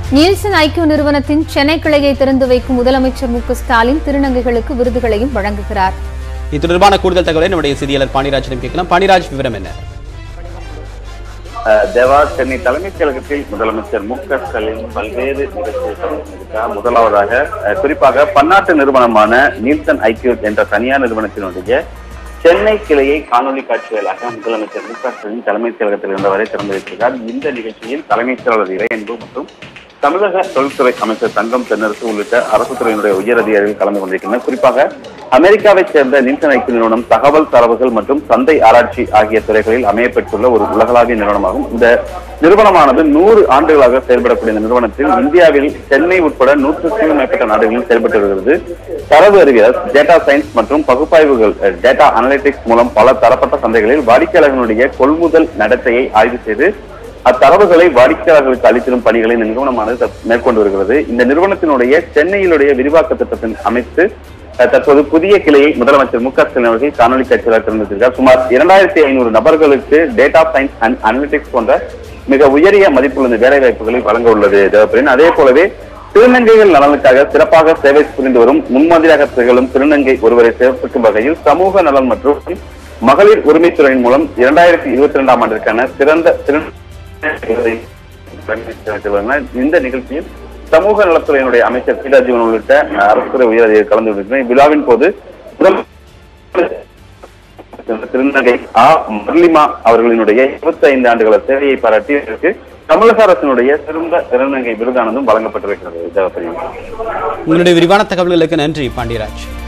Nielsen ஐக்கிய நிறுவனத்தின் சென்னை கிளையை திறந்து வைக்கும் முதலமைச்சர் மு க ஸ்டாலின் திருநங்கைகளுக்கு விருதுகளையும் வழங்குகிறார் இது தொடர்பான கூடுதல் தகவலை நம்முடைய செய்தியாளர் பாண்டியராஜிடம் கேட்கலாம் பாண்டியராஜ் விவரம் என்ன அஹ் தேவா சென்னை தலைமைச் செயலகத்தில் முதலமைச்சர் மு க ஸ்டாலின் பல்வேறு நிகழ்ச்சிகள் தொடங்கியிருக்கிறார். முதலாவதாக அஹ், குறிப்பாக பன்னாட்டு நிறுவனமான நீல்சன் ஐக்யூட் என்ற தனியார் நிறுவனத்தினுடைய சென்னை கிளையை காணொலி காட்சி வாயிலாக முதலமைச்சர் மு க ஸ்டாலின் தலைமைச் செயலகத்தில் இருந்தவரை திறந்து வைத்திருக்கிறார் இந்த நிகழ்ச்சியில் தலைமைச் செயலாளர் இறையன்பு மற்றும் தமிழக தொழில்துறை அமைச்சர் தங்கம் தென்னரசு உள்ளிட்ட அரசு துறையினுடைய உயர் அதிகாரிகள் கலந்து கொண்டிருக்கின்றனர் குறிப்பாக அமெரிக்காவைச் சேர்ந்த நில்சன் ஐக்கிய நிறுவனம் தகவல் தரவுகள் மற்றும் சந்தை ஆராய்ச்சி ஆகிய துறைகளில் அமையப்பெற்றுள்ள ஒரு உலகளாவிய நிறுவனமாகும் இந்த நிறுவனமானது நூறு ஆண்டுகளாக செயல்படக்கூடிய இந்த நிறுவனத்தில் இந்தியாவில் சென்னை உட்பட நூற்றுக்கும் மேற்பட்ட நாடுகளில் செயல்பட்டு வருகிறது தரவு அறிவியல் டேட்டா சயின்ஸ் மற்றும் பகுப்பாய்வுகள் டேட்டா அனலிட்டிக்ஸ் மூலம் பல தரப்பட்ட சந்தைகளில் வாடிக்கையாளர்களுடைய கொள்முதல் நடத்தையை ஆய்வு செய்து அத்தரவுகளை வாடிக்கையாளர்களுக்கு அளித்திடும் பணிகளை இந்த நிறுவனமானது தற்- மேற்கொண்டு வருகிறது இந்த நிறுவனத்தினுடைய சென்னையிலுடைய விரிவாக்க திட்டத்தின் அமைத்து அஹ், தற்போது புதிய கிளையை முதலமைச்சர் மு க ஸ்டாலின் அவர்கள் காணொலி காட்சியாக திறந்திருக்கிறார் சுமார் இரண்டாயிரத்தி ஐநூறு நபர்களுக்கு டேட்டா சயின்ஸ் அண்ட் அனலிட்டிக்ஸ் போன்ற மிக உயரிய மதிப்புள்ள இந்த வேலை வாய்ப்புகளை வழங்க உள்ளது தேவப்பிரின் அதே போலவே திருநங்கைகள் நலனுக்காக சிறப்பாக சேவை புரிந்து வரும் முன்மாதிரியாக திகழும் திருநங்கை ஒருவரை சிறப்பிக்கும் வகையில் சமூக நலன் மற்றும் மகளிர் உரிமைத்துறையின் மூலம் இரண்டாயிரத்தி இருபத்தி ரெண்டாம் ஆண்டிற்கான சிறந்த திரு இந்த நிகழ்ச்சியில் சமூக நலத்துறையினுடைய அமைச்சர் பீடா ஜீவன் உள்ளிட்ட அரசுத்துறை உயர் அதிகாரிகள் கலந்து கொண்டிருக்கிறார் விழாவின் போது முதல் திருநங்கை ஆ மர்லிமா அவர்களினுடைய இருபத்தி ஐந்து ஆண்டுகள சேவையை பாராட்டி இதற்கு தமிழக அரசினுடைய சிறந்த திருநங்கை விருதானதும் வழங்கப்பட்டிருக்கிறது தேவப்பிரிவு உங்களுடைய விரிவான தகவல்களுக்கு நன்றி பாண்டியராஜ்